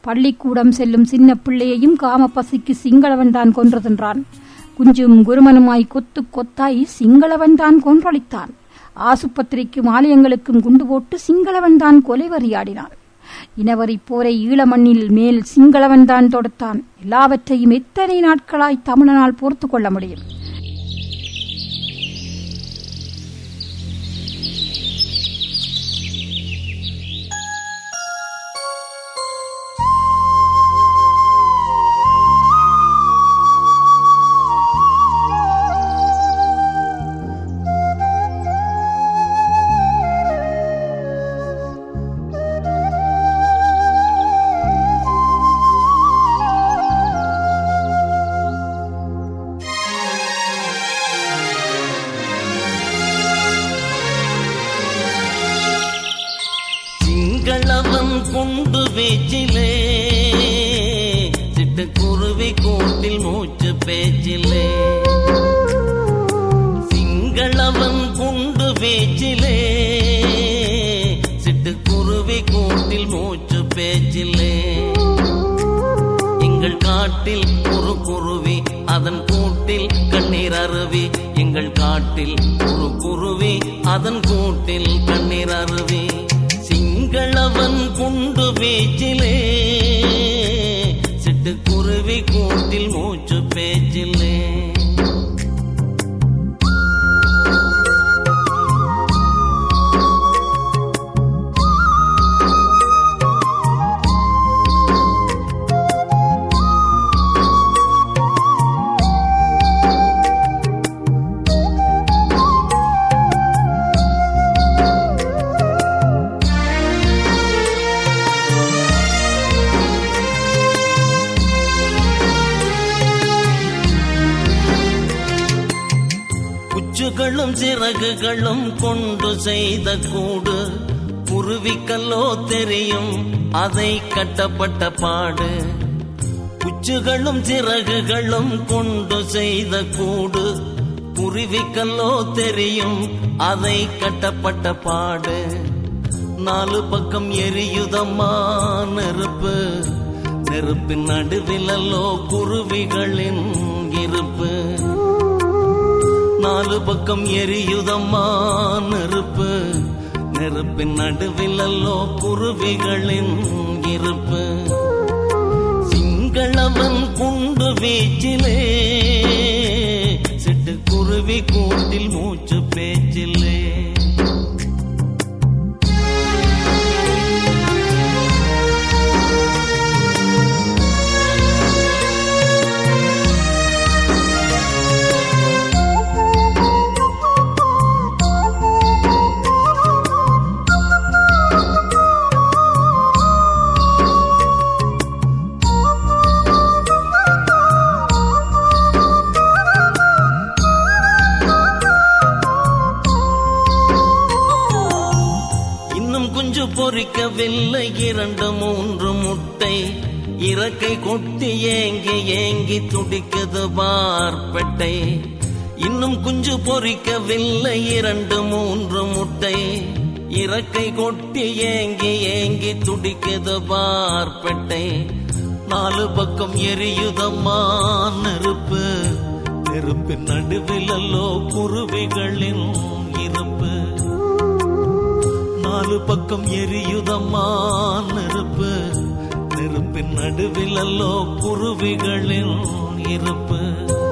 பள்ளிக்கூடம் செல்லும் சின்ன பிள்ளையையும் காம பசிக்கு சிங்களவன் தான் கொன்று தின்றான் குஞ்சும் குருமனுமாய் கொத்து கொத்தாய் சிங்களவன் தான் கொன்றொழித்தான் ஆசுபத்திரிக்கும் ஆலயங்களுக்கும் குண்டு போட்டு சிங்களவன் தான் கொலைவறியாடினான் இனவரி போரை ஈழமண்ணில் மேல் சிங்களவன் தான் தொடுத்தான் எல்லாவற்றையும் எத்தனை நாட்களாய் தமிழனால் பொறுத்து கொள்ள முடியும் சிங்களவன் குண்டு வீச்சிலே சிட்டுக்குருவி கூட்டில் மூச்சு பேச்சிலே சிங்களவன் குண்டு வீச்சிலே சிட்டுக்குருவி கூட்டில் மூச்சு பேச்சிலே எங்கள் காட்டில் ஒரு குருவி அதன் கூட்டில் கண்ணீர் அருவி எங்கள் காட்டில் ஒரு குருவி அதன் கூட்டில் கண்ணீர் அருவி சிங்களவன் குண்டு வீச்சிலே சிட்டுக்குருவி கூட்டில் மூச்சு பேச்சிலே குச்சுகளும் சிறகுகளும் கொண்டு செய்த கூடு குருவிக்கல்லோ தெரியும் அதை கட்டப்பட்ட பாடு குச்சுகளும் சிறகுகளும் கொண்டு செய்த கூடு குருவிக்கல்லோ தெரியும் அதை கட்டப்பட்ட பாடு நாலு பக்கம் எரியுதம்மா நெருப்பு நெருப்பின் நடுவிலல்லோ குருவிகளின் இருப்பு நாலு பக்கம் எரியுதம்மா நெருப்பு நெருப்பின் நடுவிலல்லோ குருவிகளின் இருப்பு சிங்களவன் குண்டு வீச்சிலே சிட்டு குருவி கூட்டில் மூச்சு பேச்சிலே இன்னும் குஞ்சு பொறிக்கவில்லை இரண்டு மூன்று முட்டை இறக்கை கொட்டி ஏங்கி ஏங்கி துடிக்குது பார்ப்பெட்டை இன்னும் குஞ்சு பொறிக்கவில்லை இரண்டு மூன்று முட்டை இறக்கை கொட்டி ஏங்கி ஏங்கி துடிக்குது பார்ப்பெட்டை நாலு பக்கம் எரியுதம்மா நெருப்பு நெருப்பின் நடுவிலல்லோ குருவிகளின் இருப்பு நாலு பக்கம் எரியுதம்மா நெருப்பு நெருப்பின் நடுவிலல்லோ குருவிகளின் இருப்பு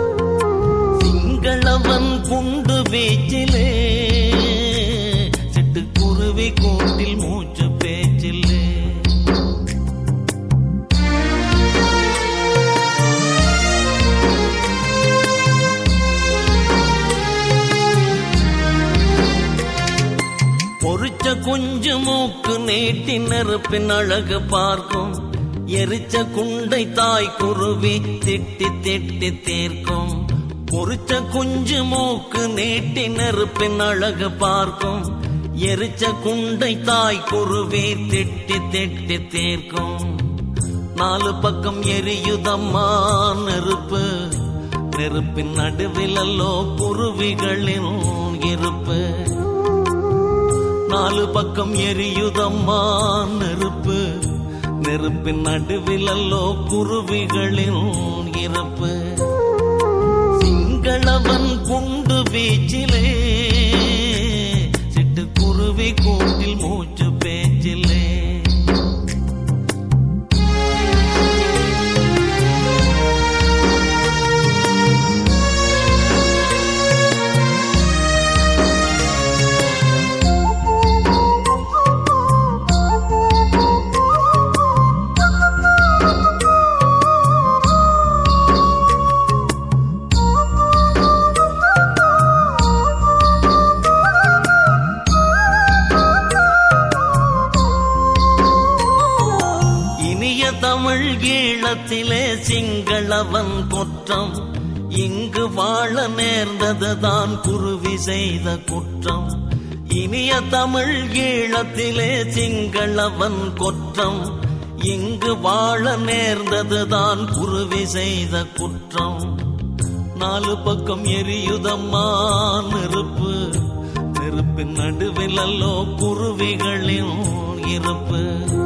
சிங்களவன் குண்டு வீச்சிலே சிட்டு குருவி கூட்டில் மூச்சு பேச்சிலே பொறிச்ச குஞ்சு மூக்கு நீட்டி நெருப்பின் அழகு பார்க்கும் எரிச்ச குண்டை தாய் குருவி திட்டி திட்டி தீர்க்கும் பொறிச்ச குஞ்சு மூக்கு நீட்டி நெருப்பின் அழகு பார்க்கும் எரிச்ச குண்டை தாய் குருவி திட்டி திட்டி தீர்க்கும் நாலு பக்கம் எரியுதம்மா நெருப்பு நெருப்பின் நடுவிலல்லோ குருவிகளின் இருப்பு நாலு பக்கம் எரியுதம்மா நெருப்பு நெருப்பு நெருப்பின் நடுவில் அல்லோ குருவிகளின் இருப்பு சிங்களவன் குண்டு வீச்சிலே சிட்டு குருவி கூட்டில் மூச்சு பேச்சிலே இனிய தமிழ் ஈழத்திலே சிங்களவன் குற்றம் இங்கு வாழ நேர்ந்ததுதான் குருவி செய்த குற்றம் இனிய தமிழ் ஈழத்திலே சிங்களவன் குற்றம் இங்கு வாழ நேர்ந்ததுதான் குருவி செய்த குற்றம் நாலு பக்கம் எரியுதம்மா நெருப்பு நெருப்பின் நடுவில் அல்லோ குருவிகளின் இருப்பு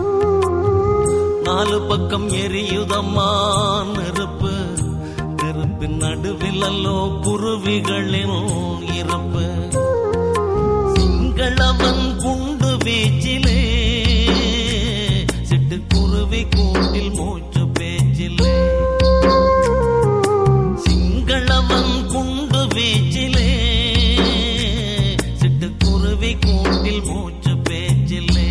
நாலு பக்கம் எரியுதம்மா நெருப்பு நெருப்பின் நடுவில் அல்லோ குருவிகளின் இருப்பு சிங்களவன் குண்டு வீச்சிலே சிட்டு குருவி கூட்டில் மூச்சு பேச்சிலே சிங்களவன் குண்டு வீச்சிலே சிட்டு குருவி கூட்டில் மூச்சு பேச்சிலே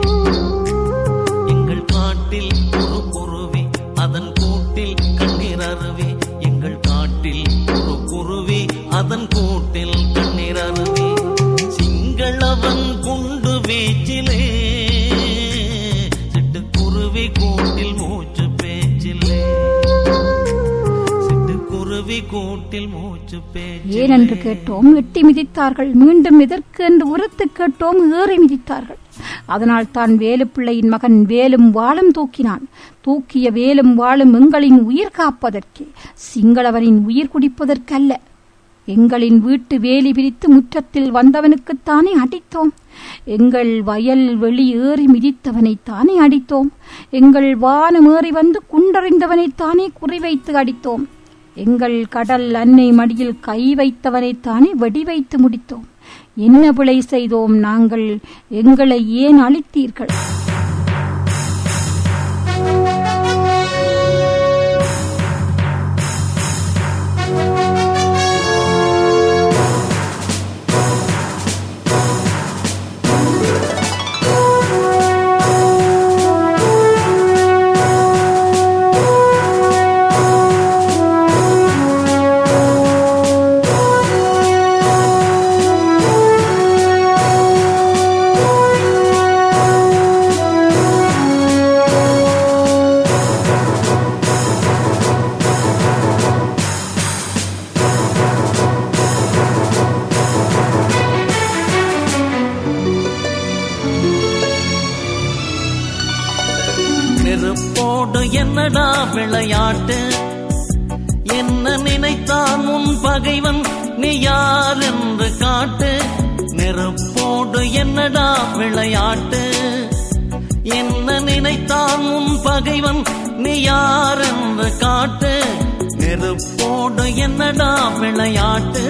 எங்கள் காட்டில் ஒரு குருவி அதன் கூட்டில் கண்ணீர் அருவி எங்கள் காட்டில் ஒரு குருவி அதன் கூட்டில் கண்ணீர் அருவி சிங்களவன் குண்டு வீச்சிலே சிட்டு குருவி கூட்டில் மூச்சு பேச்சிலே சிட்டு குருவி கூட்டில் மூச்சு பேச்சிலே ஏனென்று கேட்டோம் எட்டி மிதித்தார்கள் மீண்டும் எதற்கு என்று உரத்து கேட்டோம் ஏறி மிதித்தார்கள் அதனால் தான் வேலுப்பிள்ளையின் மகன் வேலும் வாளும் தூக்கினான் தூக்கிய வேலும் வாளும் எங்களின் உயிர் காப்பதற்கே சிங்களவனின் உயிர் குடிப்பதற்கல்ல எங்களின் வீட்டு வேலி பிரித்து முற்றத்தில் வந்தவனுக்குத்தானே அடித்தோம் எங்கள் வயல் வெளி ஏறி மிதித்தவனைத்தானே அடித்தோம் எங்கள் வானம் ஏறி வந்து குண்டறிந்தவனைத்தானே குறிவைத்து அடித்தோம் எங்கள் கடல் அன்னை மடியில் கை வைத்தவனைத்தானே வெடி வைத்து முடித்தோம் என்ன பிழை செய்தோம் நாங்கள் எங்களை ஏன் அழித்தீர்கள் நெருப்போடு என்னடா விளையாட்டு என்ன நினைத்தான் உன் பகைவன் நீ யார் என்று காட்டு நெருப்போடு என்னடா விளையாட்டு என்ன நினைத்தான் உன் பகைவன் நீ யார் என்று காட்டு நெருப்போடு என்னடா விளையாட்டு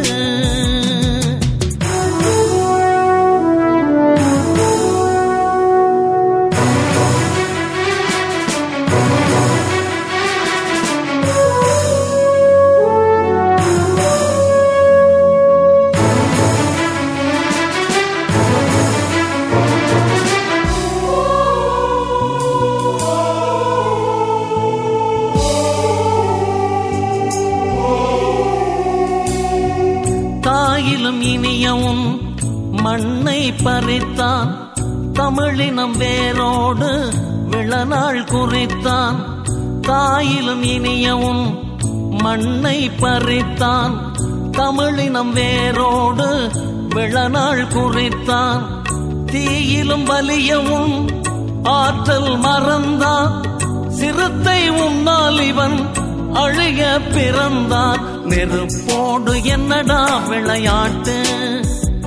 தாயிலும் இனியவும் மண்ணை பறித்தான் தமிழினம் வேரோடு விழநாள் குறித்தான் தாயிலும் இனியவும் மண்ணை பறித்தான் தமிழினம் வேரோடு விழநாள் குறித்தான் தீயிலும் வலியவும் ஆற்றல் மறந்தான் சிறுத்தை உன்னால் இவன் அழிய பிறந்தான் நெருப்போடு என்னடா விளையாட்டு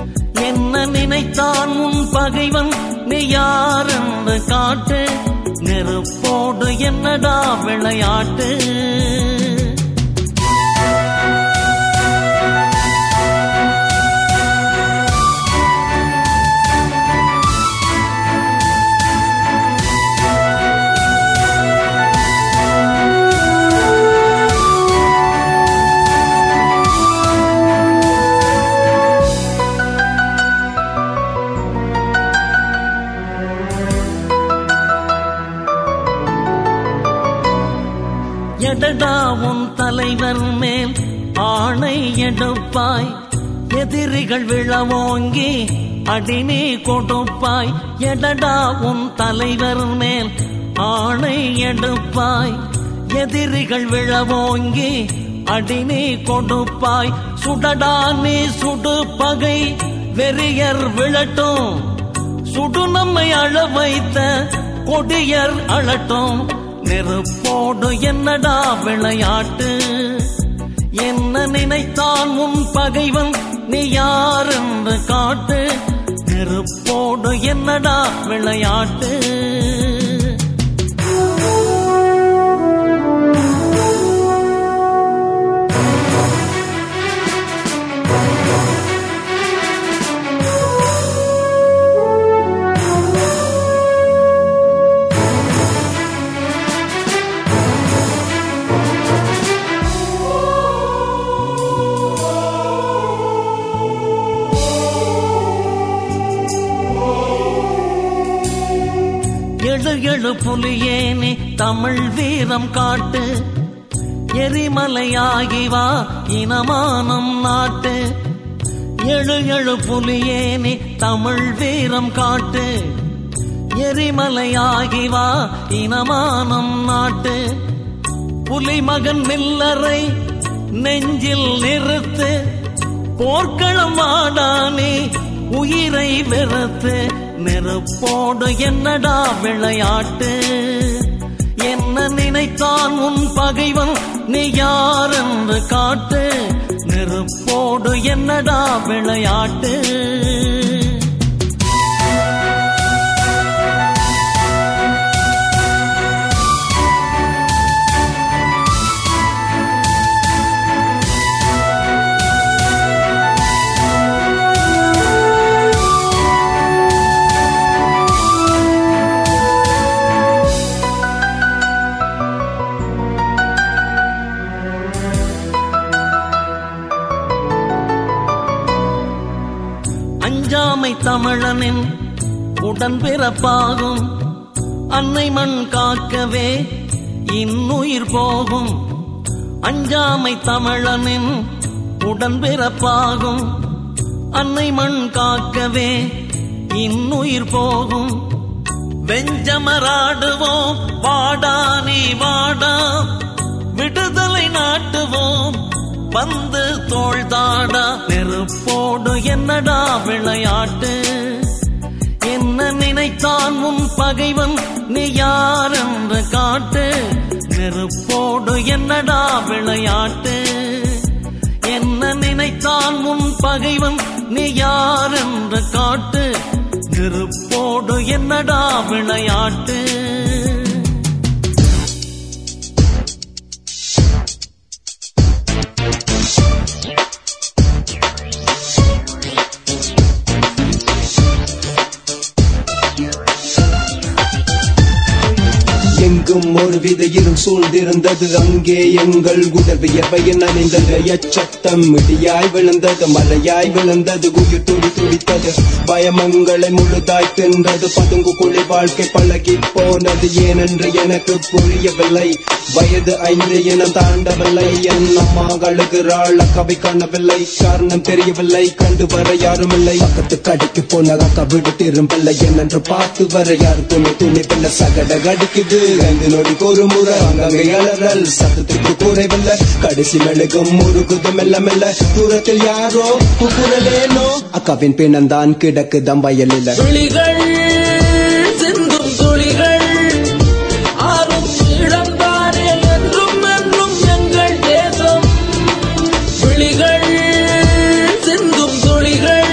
என்ன நினைத்தான் உன் பகைவன் நீ யார் என்று காட்டு நெருப்போடு என்னடா விளையாட்டு எடடா உன் தலைவர் மேல் ஆணை எடுப்பாய் எதிரிகள் விழவோங்கி அடிநீ கொடுப்பாய் எடடா உன் தலைவர் மேல் ஆணை எடுப்பாய் எதிரிகள் விழவோங்கி அடிநீ கொடுப்பாய் சுடடா நீ சுடு பகை வெறியர் விழட்டும் சுடு நம்மை அழ வைத்த கொடியர் அழட்டும் நெருப்போடு என்னடா விளையாட்டு என்ன நினைத்தான் உன் பகைவன் நீ யார் என்று காட்டு நெருப்போடு என்னடா விளையாட்டு எழு எழு புலியேனே தமிழ் வீரம் காட்டு எரிமலையாகி வா இனமானம் நாட்டு எழு எழு புலியேனே தமிழ் வீரம் காட்டு எரிமலையாகி வா இனமானம் நாட்டு புலிமகன் மில்லரை நெஞ்சில் நிறுத்து போர்க்களம் வாடானே உயிரை வெறுத்து நெருப்போடு என்னடா விளையாட்டு என்ன நினைத்தான் உன் பகைவன் நீ யார் என்று காட்டு நெருப்போடு என்னடா விளையாட்டு அஞ்சாமை தமிழனின் உடன் பிறப்பாகும் அன்னை மண் காக்கவே இன்னுயிர் போகும் அஞ்சாமை தமிழனின் உடன் பிறப்பாகும் அன்னை மண் காக்கவே இன்னுயிர் போகும் வெஞ்சமராடுவோம் வாடா நீ வாடா விடுதலை நாட்டுவோம் வந்து தோள்தாடா நெருப்போடு என்னடா விளையாட்டு என்ன நினைத்தான் உன் பகைவன் நீ யார் என்று காட்டு நெருப்போடு என்னடா விளையாட்டு என்ன நினைத்தான் உன் பகைவன் நீ யார் என்று காட்டு நெருப்போடு என்னடா விளையாட்டு எங்கும் ஒரு வித இருள் சூழ்ந்திருந்தது அங்கே எங்கள் உடல் வியர்வையின் அணிந்தது எச்சத்தம் இடியாய் விழுந்தது மலையாய் விழுந்தது உயிர் துடி துடித்தது பயமங்களை முழுதாய் தின்றது பதுங்கு குழி வாழ்க்கை பழகி போனது ஏனென்று எனக்கு புரியவில்லை வயது ஐந்து இனம் தாண்டவில்லை என் அம்மா அழுகிறாள் அக்கவை காணவில்லை காரணம் தெரியவில்லை கண்டு வர யாரும் இல்லை பக்கத்து கடைக்கு போன அக்கா விடு திரும்பல என்னென்று பார்த்து வர யார் துணி துணி பின்ன சகட கடிக்குது ஐந்து நொடிக்கு ஒரு முறை அங்கங்கே அலறல் சத்தத்துக்கு குறைவில்லை கடைசி மெழுகும் முருகுது மெல்ல மெல்ல தூரத்தில் யாரோ குரலேனோ அக்காவின் பிணந்தான் கிடக்குதம் வயலில் துளிகள் சிந்தும் துளிகள் ஆறும் இழந்தாரே என்றும் என்றும் எங்கள் தேசம் விழிகள் சிந்தும் துளிகள்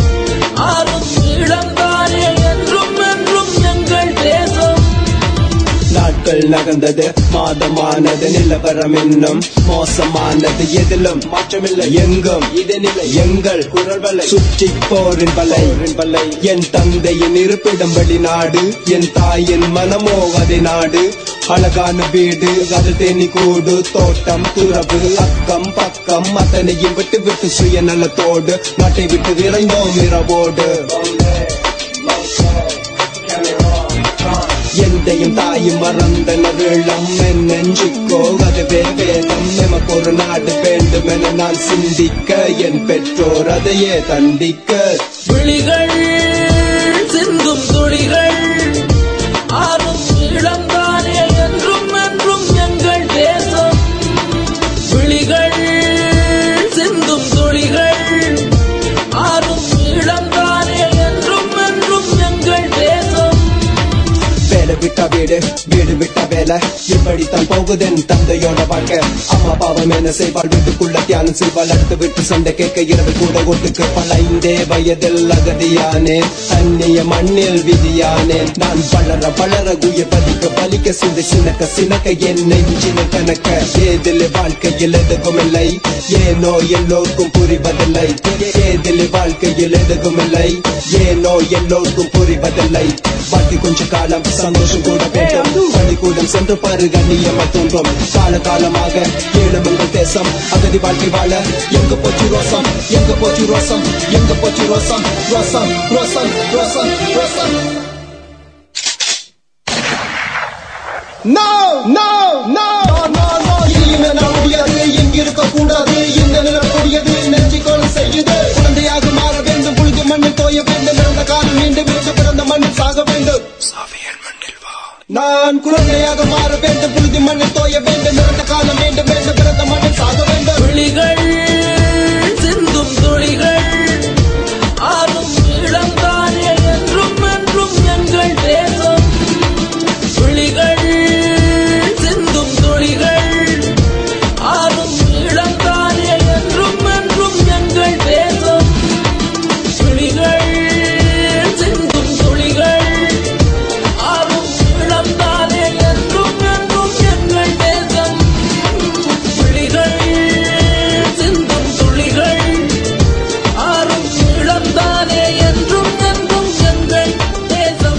ஆறும் இழந்தாரே என்றும் என்றும் எங்கள் தேசம் நாட்கள் நகர்ந்தது மாதமானது நிலவரம் இன்னும் மோசமானது எதிலும் மாற்றமில்லை எங்கும் இது நிலை எங்கள் குரல் வலை சுற்றி போரின் வலை வலை என் தந்தையின் இருப்பிடம் வெளிநாடு என் தாயின் மனமோ அதை நாடு அழகான வீடு அது தேனி கூடு தோட்டம் துறவு அக்கம் பக்கம் அத்தனையும் விட்டு விட்டு சுயநலத்தோடு நாட்டை விட்டு விரைந்தோம் இரவோடு எந்தையும் தாயும் மறந்தனர் இளம் என் நெஞ்சுக்கோ அதுவே வேதம் எமக்கு ஒரு நாடு வேண்டும் என நான் சிந்திக்க என் பெற்றோர் அதையே தண்டிக்க விழிகள் சிந்தும் துளிகள் ஆறும் இளம்தானே என்றும் என்றும் எங்கள் தேசம் விழிகள் சிந்தும் துளிகள் ஆறும் இளம்தானே என்றும் என்றும் எங்கள் தேசம் வேலை விட்டா வீடு வீடு விட்டா வேலை இப்படித்தான் போகுதென் தந்தையோட வாழ்க்கை அம்மா பாவம் என்ன செய்வாள் வீட்டுக்குள்ள தியானம் செய்வாள் அடுத்து விட்டு சண்டை கேட்க இரவு கூட ஒட்டுக்கு பழைந்தே வயதில் அகதியானேன் அந்நிய மண்ணில் விதியானேன் நான் வளர வளர குய பதிக்க பலிக்க சிந்த சினக்க சினக்க என் நெஞ்சின கணக்க ஏதில் வாழ்க்கையில் எதுக்கும் இல்லை ஏனோ எல்லோருக்கும் புரிவதில்லை ஏதில் வாழ்க்கையில் எதுக்கும் இல்லை ஏனோ எல்லோருக்கும் புரிவதில்லை வாழ்க்கை கொஞ்ச காலம் சந்தோஷம் கூட வேண்டும் பள்ளிக்கூடம் சென்று பாரு கண்ணியமா தோன்றும் கால காலமாக ஏழமங்கள் தேசம் அகதி வாழ்க்கை வாழ எங்க போச்சு ரோசம் எங்க போச்சு ரோசம் எங்க போச்சு ரோசம் ரோசம் ரோசம் ரோசம் ரோசம் No, no, no, no, no, இனிமே நான் முடியாது இங்க இருக்க கூடாது இந்த நிலம் கூடியது நெஞ்சிக்கோள் செய்யுது குழந்தையாக மாற வேண்டும் புழுதி மண்ணில் தோய வேண்டும் பிறந்த காலம் மீண்டும் மீண்டும் பிறந்த மண்ணில் சாக வேண்டும் நான் குழந்தையாக மாற வேண்டும் புழுதி மண்ணில் தோய வேண்டும் பிறந்த காலம் மீண்டும் மீண்டும் பிறந்த மண்ணில் சாக வேண்டும் விழிகள் சிந்தும் துளிகள் ஆறும் இளம்தானே என்றும் என்றும் எங்கள் தேசம் விழிகள் சிந்தும் துளிகள் ஆறும் இளம்தானே என்றும் என்றும் எங்கள் தேசம் விழிகள் சிந்தும் துளிகள் ஆறும் இளம்தானே என்றும் என்றும் எங்கள் தேசம் விழிகள் சிந்தும் துளிகள் ஆறும் இளம்தானே என்றும் என்றும் எங்கள் தேசம்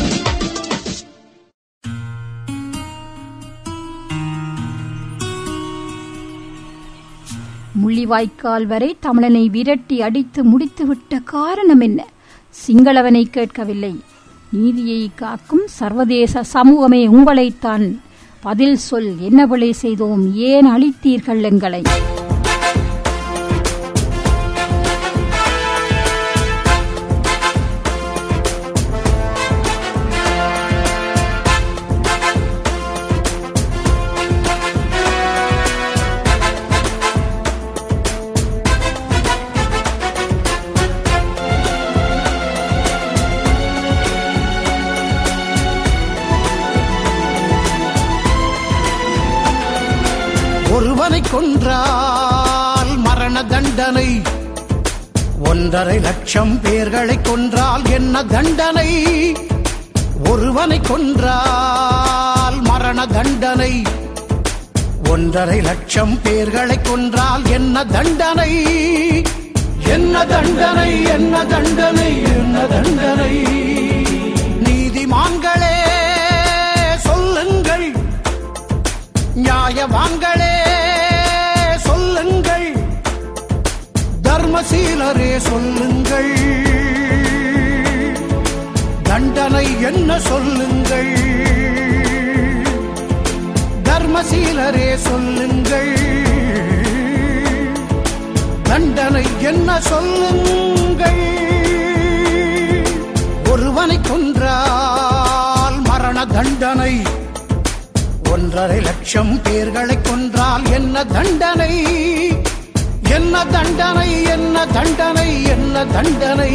முள்ளிவாய்க்கால் வரை தமிழனை விரட்டி அடித்து முடித்துவிட்ட காரணம் என்ன சிங்களவனை கேட்கவில்லை நீதியை காக்கும் சர்வதேச சமூகமே உங்களைத்தான் பதில் சொல் என்ன பிழை செய்தோம் ஏன் அழித்தீர்கள் எங்களை ஒருவனை கொன்றால் மரண தண்டனை ஒன்றரை லட்சம் பேர்களை கொன்றால் என்ன தண்டனை ஒருவனை கொன்றால் மரண தண்டனை ஒன்றரை லட்சம் பேர்களை கொன்றால் என்ன தண்டனை என்ன தண்டனை என்ன தண்டனை என்ன தண்டனை நீதிமான்களே சொல்லுங்கள் நியாயவான்களே சொல்லுங்கள் தர்மசீலரே சொல்லுங்கள் தண்டனை என்ன சொல்லுங்கள் தர்மசீலரே சொல்லுங்கள் தண்டனை என்ன சொல்லுங்கள் ஒருவனை கொன்றால் மரண தண்டனை ஒன்றரை லட்சம் பேர்களை கொன்றால் என்ன தண்டனை என்ன தண்டனை என்ன தண்டனை என்ன தண்டனை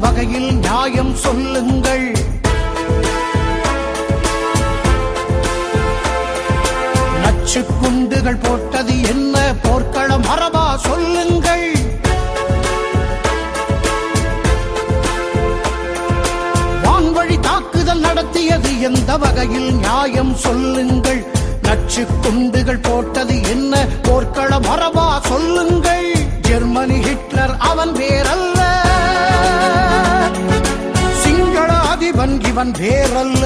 வகையில் நியாயம் சொல்லுங்கள் நச்சு குண்டுகள் போட்டது என்ன போர்க்கள மரபா சொல்லுங்கள் வான்வழி தாக்குதல் நடத்தியது எந்த வகையில் நியாயம் சொல்லுங்கள் நச்சு குண்டுகள் போட்டது என்ன போர்க்கள மரபா சொல்லுங்கள் ஜெர்மனி ஹிட்லர் அவன் வேறல்ல சிங்கள அதிபன் இவன் வேறல்ல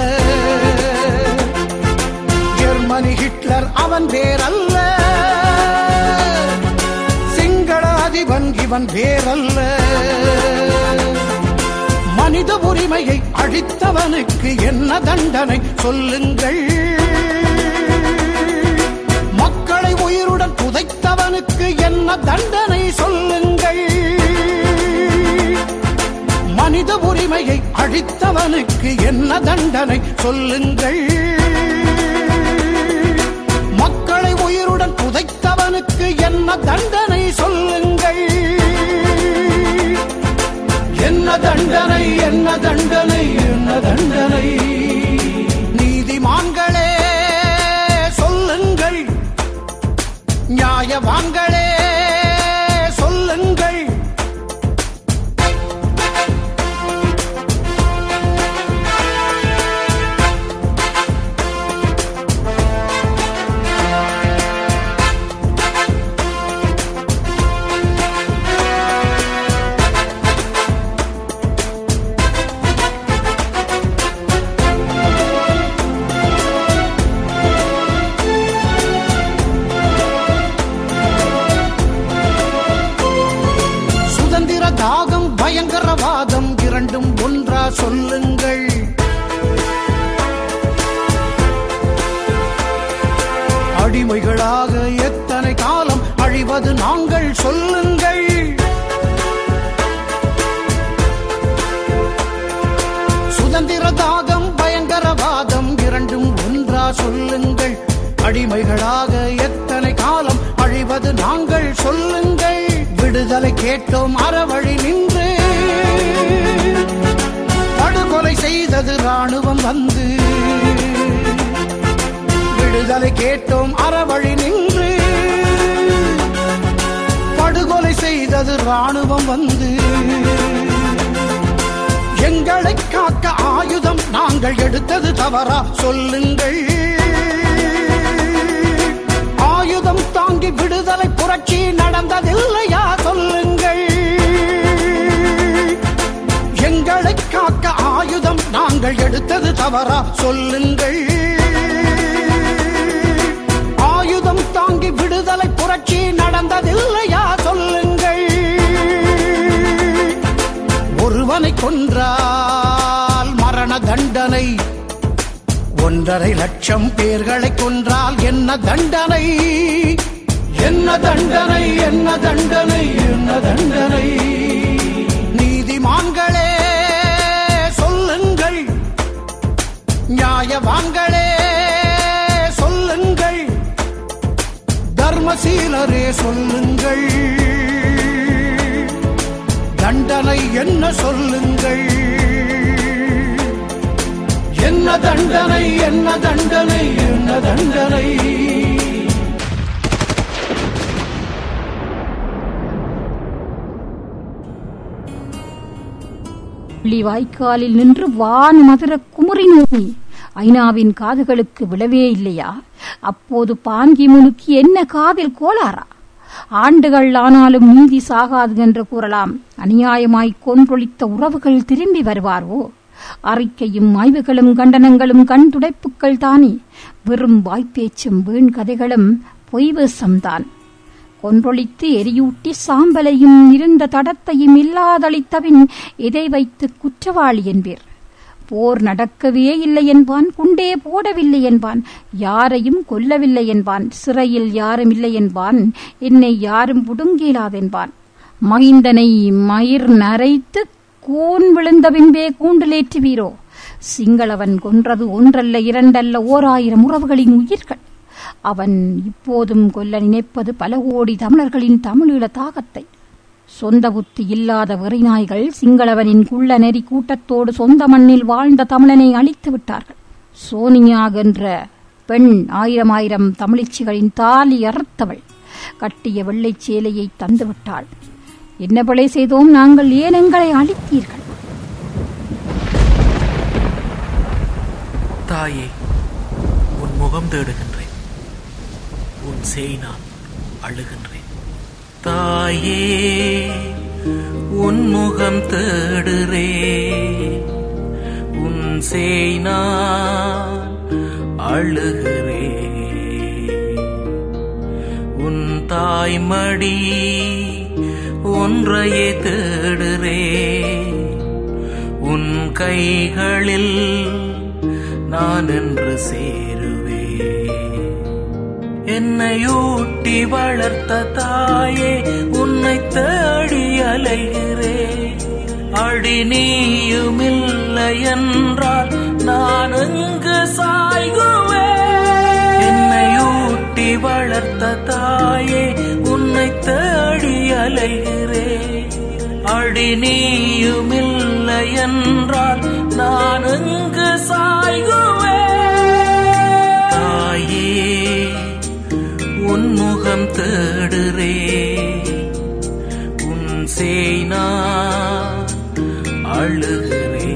ஜெர்மனி ஹிட்லர் அவன் வேறல்ல சிங்கள அதிபன் இவன் வேறல்ல மனித உரிமையை அழித்தவனுக்கு என்ன தண்டனை சொல்லுங்கள் மக்களை உயிருடன் புதைத்தவனுக்கு என்ன தண்டனை சொல்லுங்கள் மனித உரிமையை அழித்தவனுக்கு என்ன தண்டனை சொல்லுங்கள் மக்களை உயிருடன் புதைத்தவனுக்கு என்ன தண்டனை சொல்லுங்கள் என்ன தண்டனை என்ன தண்டனை என்ன தண்டனை நீதிமான்களே சொல்லுங்கள் நியாயவான்களே சொல்லுங்கள் சுதந்திர தாகம் பயங்கரவாதம் இரண்டும் ஒன்றா சொல்லுங்கள் அடிமைகளாக எத்தனை காலம் அழிவது நாங்கள் சொல்லுங்கள் சுதந்திர தாகம் பயங்கரவாதம் இரண்டும் ஒன்றா சொல்லுங்கள் அடிமைகளாக எத்தனை காலம் அழிவது நாங்கள் சொல்லுங்கள் விடுதலை கேட்டோம் அறவழி நின்று படுகொலை செய்தது ராணுவம் வந்து விடுதலை கேட்டோம் அறவழி நின்று படுகொலை செய்தது ராணுவம் வந்து எங்களை காக்க ஆயுதம் நாங்கள் எடுத்தது தவறா சொல்லுங்கள் ஆயுதம் தாங்கி விடுதலை புரட்சி நடந்ததில்லையா சொல்லுங்கள் எங்களை காக்க ஆயுதம் நாங்கள் எடுத்தது தவறா சொல்லுங்கள் ஆயுதம் தாங்கி விடுதலை புரட்சி நடந்ததில்லையா சொல்லுங்கள் ஒருவனை கொன்றால் மரண தண்டனை ஒன்றரை லட்சம் பேர்களை கொன்றால் என்ன தண்டனை என்ன தண்டனை என்ன தண்டனை என்ன தண்டனை நீதிமான்களே சொல்லுங்கள் நியாயவான்களே சொல்லுங்கள் தர்மசீலரே சொல்லுங்கள் தண்டனை என்ன சொல்லுங்கள் என்ன தண்டனை என்ன தண்டனை என்ன தண்டனை புள்ளி வாய்க்காலில் நின்று வான் மதுர குமுறி நோக்கி ஐநாவின் காதுகளுக்கு விழவே இல்லையா அப்போது பாங்கி முனுக்கி என்ன காதில் கோளாரா ஆண்டுகள் ஆனாலும் நீதி சாகாது என்று கூறலாம் அநியாயமாய் கொன்றொழித்த உறவுகள் திரும்பி வருவாரோ அறிக்கையும் ஆய்வுகளும் கண்டனங்களும் கண் துடைப்புக்கள் தானே வெறும் வாய்ப்பேச்சும் வீண் கதைகளும் பொய்வேசம்தான் கொன்றொழித்து எரியூட்டி சாம்பலையும் இருந்த தடத்தையும் இல்லாதளித்தபின் எதை வைத்து குற்றவாளி என்பீர் போர் நடக்கவே இல்லை என்பான் குண்டே போடவில்லை என்பான் யாரையும் கொல்லவில்லை என்பான் சிறையில் யாரும் இல்லை என்பான் என்னை யாரும் புடுங்கிலாதென்பான் மகிந்தனை மயிர் நரைத்து கூன் விழுந்த பின்பே கூண்டிலேற்றுவீரோ சிங்களவன் கொன்றது ஒன்றல்ல இரண்டல்ல ஓர் ஆயிரம் உறவுகளின் உயிர்கள் அவன் இப்போதும் கொல்ல நினைப்பது பல கோடி தமிழர்களின் தமிழீழ தாகத்தை சொந்த புத்தி இல்லாத வெறிநாய்கள் சிங்களவனின் குள்ள நெறி கூட்டத்தோடு சொந்த மண்ணில் வாழ்ந்த தமிழனை அழித்து விட்டார்கள் சோனியா என்ற பெண் ஆயிரம் ஆயிரம் தமிழிச்சிகளின் தாலி அறுத்தவள் கட்டிய வெள்ளைச் சேலையை தந்துவிட்டாள் என்ன பிழை செய்தோம் நாங்கள் ஏன் எங்களை அழித்தீர்கள் தாயே உன் முகம் தேடுகின்றேன் உன் செய் நான் அழுகின்றேன் தாயே உன் முகம் தேடுறே உன் செய் நான் அழுகிறே உன் தாய்மடி ஒன்றையே தேடுறே உன் கைகளில் நான் என்று சேருவே என்னையூட்டி வளர்த்த தாயே உன்னை தேடி அலைகிறே அடி நீயுமில்லை என்றால் நான் எங்கு சாய்குவே என்னையூட்டி வளர்த்த தாயே உன்னை தேடி அலைகிறே அடி நீயுமில்லை என்றால் நான் எங்கு சாய்குவே தாயே உன் முகம் தேடுறே உன் சேனா அழுகிறே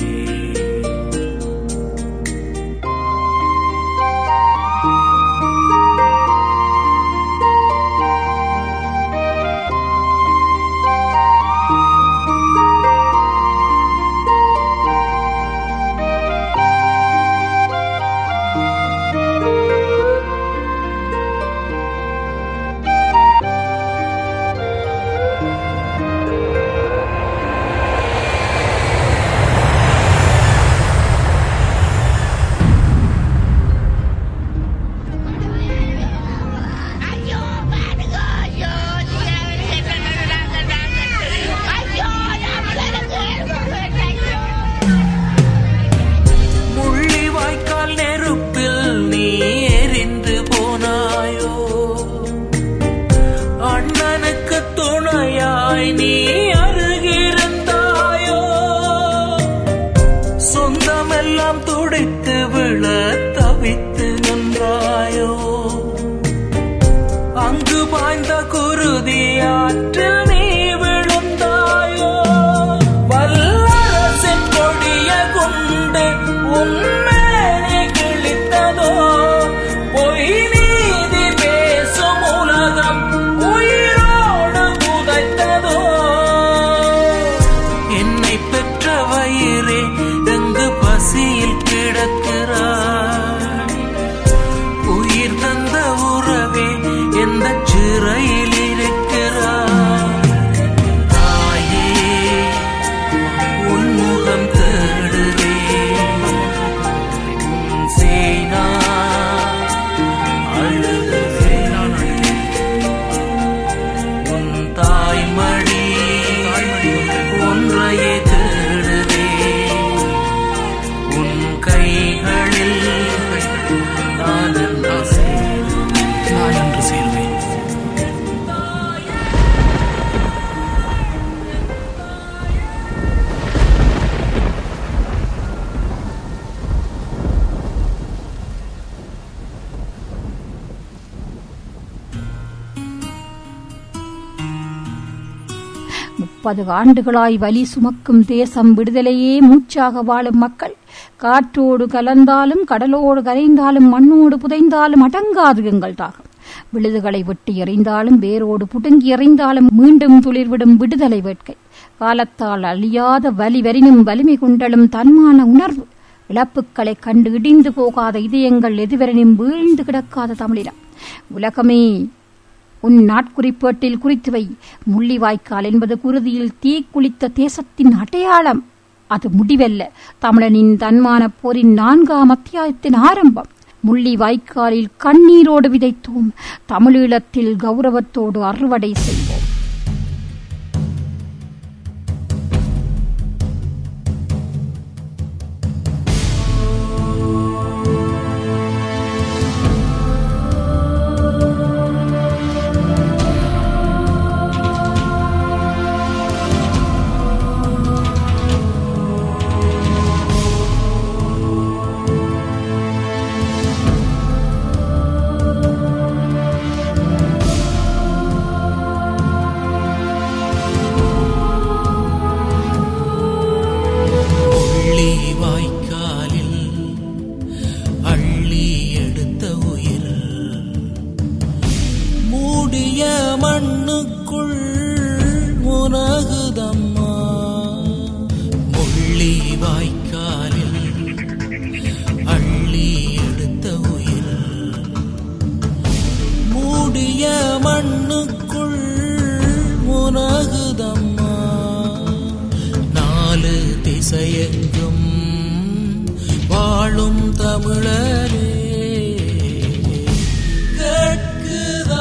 ஐயோ பாருங்க ஐயோ ஐயோ முள்ளி வாய்க்கால் நெருப்பில் நீ எரிந்து போனாயோ அண்ணனுக்கு துணையாய் நீ அருகிருந்தாயோ சொந்தமெல்லாம் துடித்து விழ தவித்து நின்றாயோ அங்கு பாய்ந்த குருதி ஆற்றில் நீ விழுந்தாயோ வல்லரசின் கொடிய கொண்டு உண்மையை கிழித்ததோ பொய் நீதி பேசும் உலகம் உயிரோடு புதைத்ததோ என்னை பெற்ற வயிறே எங்கு பசியில் கிடக்கிறாய் உயிர் தந்த உறவே எந்த சிறையில் இருக்கிறாய் தாயே உன் முகம் தேடுவே உன் சேனா அழுகிறே உன் தாய்மடி ஒன்றையே தேடுவே உன் கைகளில் நான் என்று சேருவேன். நான் என்று சேருவேன் முப்பது ஆண்டுகளாய் வலி சுமக்கும் தேசம் விடுதலையே மூச்சாக வாழும் மக்கள் காற்றோடு கலந்தாலும் கடலோடு கரைந்தாலும் மண்ணோடு புதைந்தாலும் அடங்காது எங்கள் தாகம் விழுதுகளை வெட்டி எறிந்தாலும் வேரோடு புடுங்கி எறிந்தாலும் மீண்டும் துளிர்விடும் விடுதலை வேட்கை காலத்தால் அழியாத வலி வரினும் வலிமை கொண்டலும் தன்மான உணர்வு இழப்புக்களைக் கண்டு இடிந்து போகாத இதயங்கள் எதுவரனும் வீழ்ந்து கிடக்காத தமிழினம் உலகமே உன் நாட்குறிப்பேட்டில் குறித்து வை முள்ளிவாய்க்கால் என்பது குருதியில் தீ குளித்த தேசத்தின் அடையாளம் அது முடிவல்ல தமிழனின் தன்மான போரின் நான்காம் அத்தியாயத்தின் ஆரம்பம் முள்ளி வாய்க்காலில் கண்ணீரோடு விதைத்தோம் தமிழீழத்தில் கௌரவத்தோடு அறுவடை செய்வோம் மண்ணுக்குள் முனகுதம்மா நாலு திசையெங்கும் வாழும் தமிழரே கேட்குதா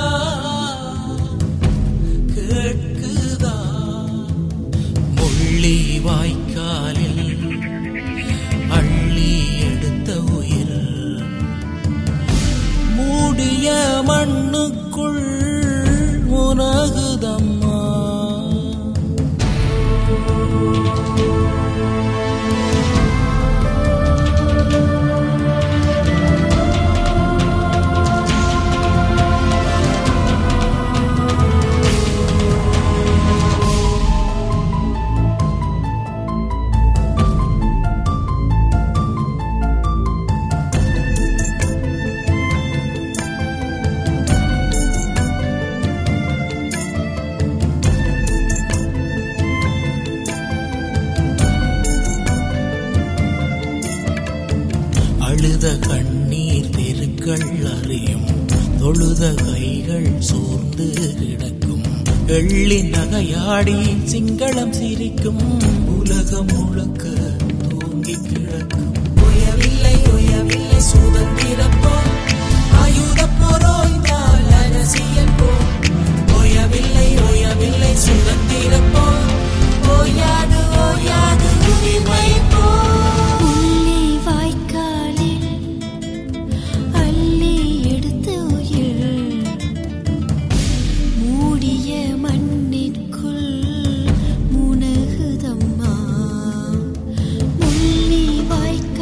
கேட்குதா முள்ளி வாய்க்காலில் அள்ளி எடுத்த உயிர் மூடிய மண்ணுக்குள் முனகுதம்மா அழுத கண்ணீர் தெருக்கள் அறியும் தொழுத கைகள் சோர்ந்து கிடக்கும் எள்ளி நகையாடி சிங்களம் சிரிக்கும் உலகம் முழுக்க தூங்கி கிடக்கும் உயவில்லை உயவில்லை சுதந்திரப்போ ஆயுத போரோய்ந்தால் அரசியல் போ ஓயவில்லை ஓயவில்லை சுதந்திரப்போ ஓயாது ஓயாது உரிமை போ உள்ளே வாய்க்காலில் அள்ளி எடுத்த உயிர் மூடிய மண்ணிற்குள் முனகுதம்மா முள்ளி வாய்க்காலில்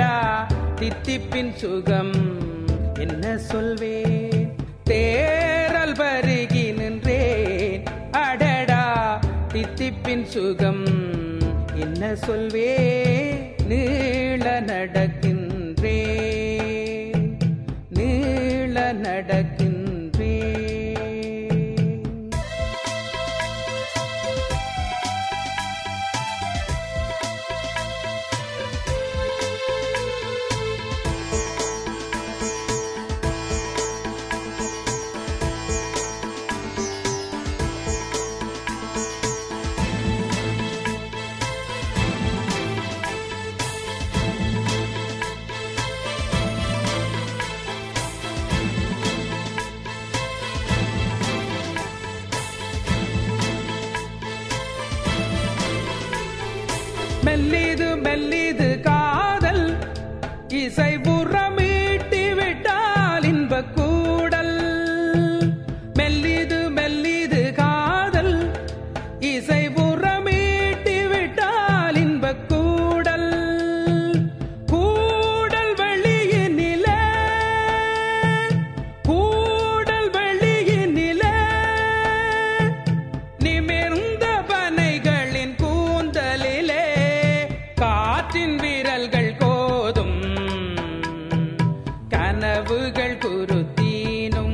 அடடா தித்திப்பின் சுகம் என்ன சொல்வேன் தேரல் பருகி நின்றேன் அடடா தித்திப்பின் சுகம் என்ன சொல்வேன் நீள நடக்கின்றேன் நீள நடக்கின்றேன் மெல்லிது மெல்லிது காதல் இசை புறமீட்டி விட்டால் இன்ப கூடல் மெல்லிது மெல்லிது காதல் இசை புறமீட்டி விட்டால் இன்ப கூடல் கூடல் வெளியினிலே கூடல் வெளியினிலே நிமிர்ந்த பனைகளின் கூந்தலிலே காற்றின் விரல்கள் கோதும் கனவுகள் குருத்தீனும்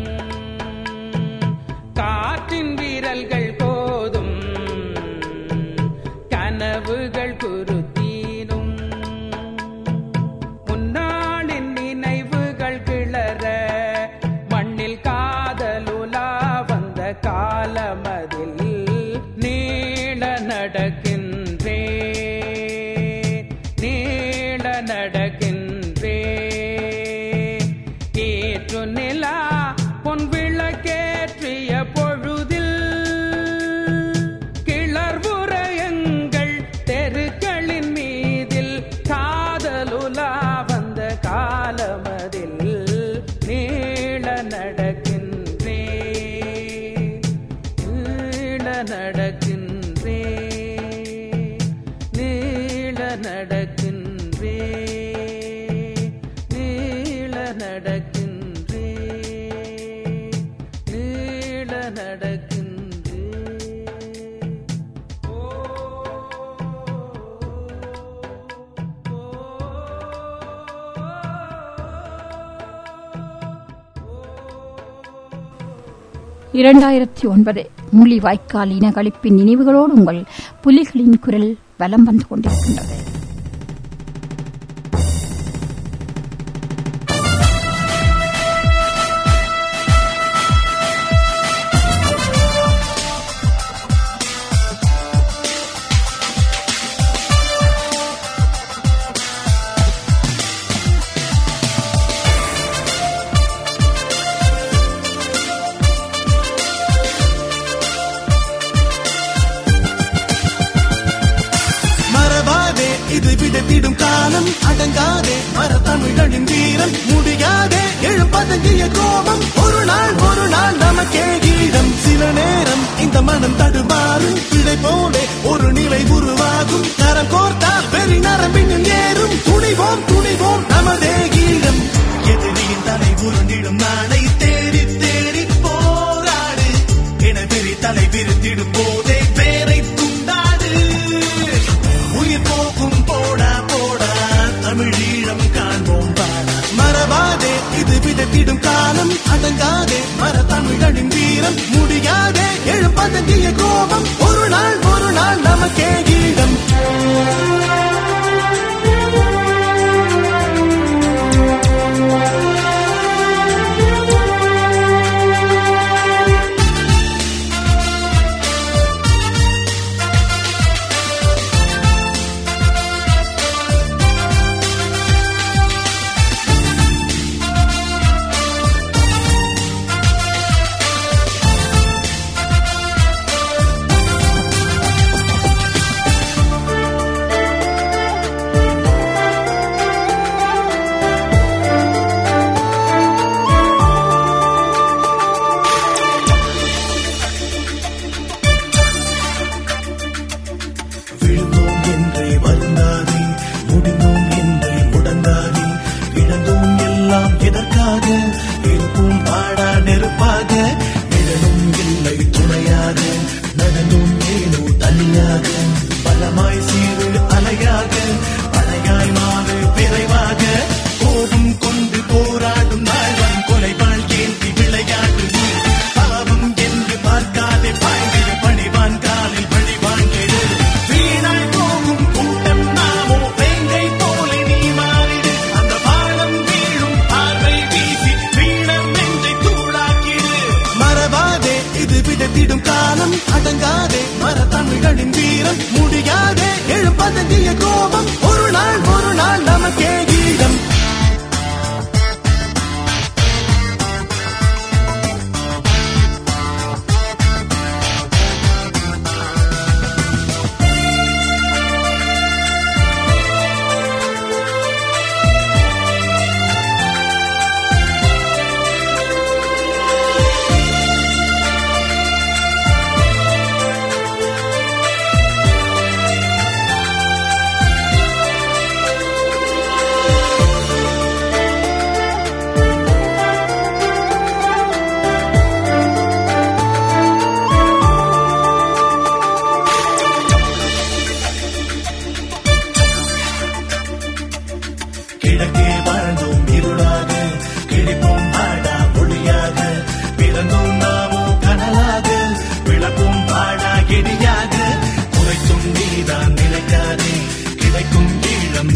காற்றின் விரல்கள் கோதும் கனவுகள் குருத்தீனும் முன்னாளின் நினைவுகள் கிளற மண்ணில் காதலுலா வந்த காலமதில் நீள நடக்கின்றே நீள நடக்கின்றே ஏற்று நிலா பொன் விளக்கேற்றிய பொழுதில் கிளர்வுரையங்கள் தெருக்களின் மீதில் காதலுலா வந்த காலமதில் நீள நடக்கின்றே நீள நடக்கின்றே நீள நடக்கின்றே நீள நடக்கின்றே நீள நடக்கின்றே இரண்டாயிரத்தி ஒன்பது முள்ளிவாய்க்கால் இனகளிப்பின் நினைவுகளோடு உங்கள் புலிகளின் குரல் வலம் வந்து கொண்டிருக்கின்றது மறவாதே இது விதைத்திடும் காலம் அடங்காதே மரத்தமிழனின் வீரம் முடியாதே எழுப்பதங்கிய கோபம் ஒரு நாள் ஒரு நாள் நமக்கே கீதம் சில நேரம் இந்த மனம் தடுமாறும் பிழை போலே ஒரு நிலை உருவாகும் கரம் கோர்த்தால் பெரி நரம்பினில் ஏறும் துணிவோம் துணிவோம் நமதே கீழம் எதிரியின் தலை உருண்டிடும் நாளை தேடி தேடி போராடு என பெரி தலை விரித்திடும் போதே பேரை துண்டாடு உயிர் போக்கும் போடா போடா தமிழீழம் காண்போம் பாடா மறவாதே இது விதத்திடும் காலம் அடங்காதே மர தமிழனின் வீரம் முடியாதே எழுப்பதங்கிய கோபம் ஒரு நாள் ஒரு நாள் நமக்கே கீழம்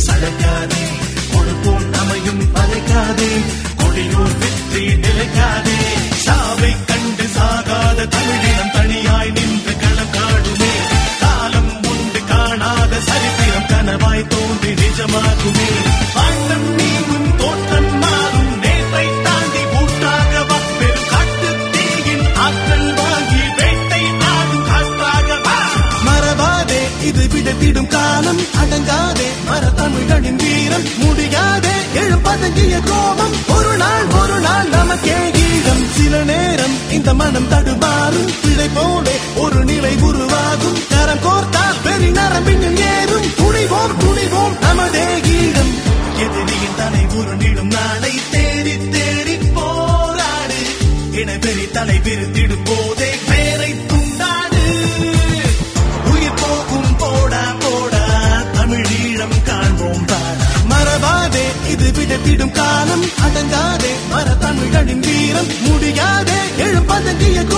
சளைக்காதே கொடுப்போம் அமையும் பதைக்காதே கொடியோர் வெற்றி நிலைக்காதே சாவை கண்டு சாகாத தமிழினம் தனியாய் நின்று களம் காடுமே காலம் உண்டு காணாத சரித்திரம் கனவாய் தோன்றி நிஜமாகுமே வானம் நீங்கும் தோற்றம் மாறும் நேற்றை தாண்டி ஊட்டாகவா பெரும் காட்டு தீயின் ஆற்றல் வாங்கி வேட்டை ஆடும் காற்றாகவா மறவாதே இது விடத்திடும் காலம் அடங்காதே மர தமிழனின் வீரம் முடியாதே எழும் பதங்கிய கோபம் ஒரு நாள் ஒரு நாள் நமக்கே கீழம் சில நேரம் இந்த மனம் தடுமாறும் பிழை போலே ஒரு நிலை உருவாகும் கரம் கோர்த்தால் பெரி நரம்பினில் ஏறும் துணிவோம் துணிவோம் நமதே கீழம் எதிரியின் தலை உருண்டிடும் நாளை தேடி தேடி போராடு என பெரி தலை விருத்திடும் போதே பேரை துண்டாடு உயிர் போகும் போடா போடா தமிழீழம் காண்போம் பாடா மறவாதே இது விடத்திடும் காலம் அடங்காதே மர தமிழனின் வீரம் முடியாதே எழும் பதங்கிய கோ